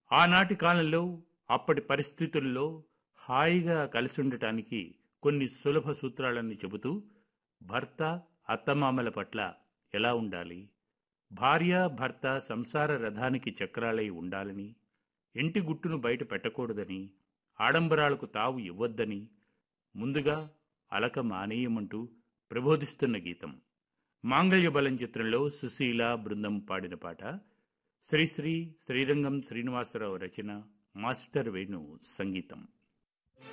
ఆనాటి కాలంలో అప్పటి పరిస్థితుల్లో హాయిగా కలిసి ఉండటానికి కొన్ని సులభ సూత్రాలని చెబుతూ భర్త అత్తమామల పట్ల ఎలా ఉండాలి భార్య భర్త సంసార రథానికి చక్రాలై ఉండాలని ఇంటి గుట్టును బయట పెట్టకూడదని ఆడంబరాలకు తావు ఇవ్వొద్దని ముందుగా అలక మానేయమంటూ ప్రబోధిస్తున్న గీతం మాంగళ్య బలం చిత్రంలో సుశీల బృందం పాడిన పాట శ్రీశ్రీ శ్రీరంగం శ్రీనివాసరావు రచన మాస్టర్ వేణు సంగీతం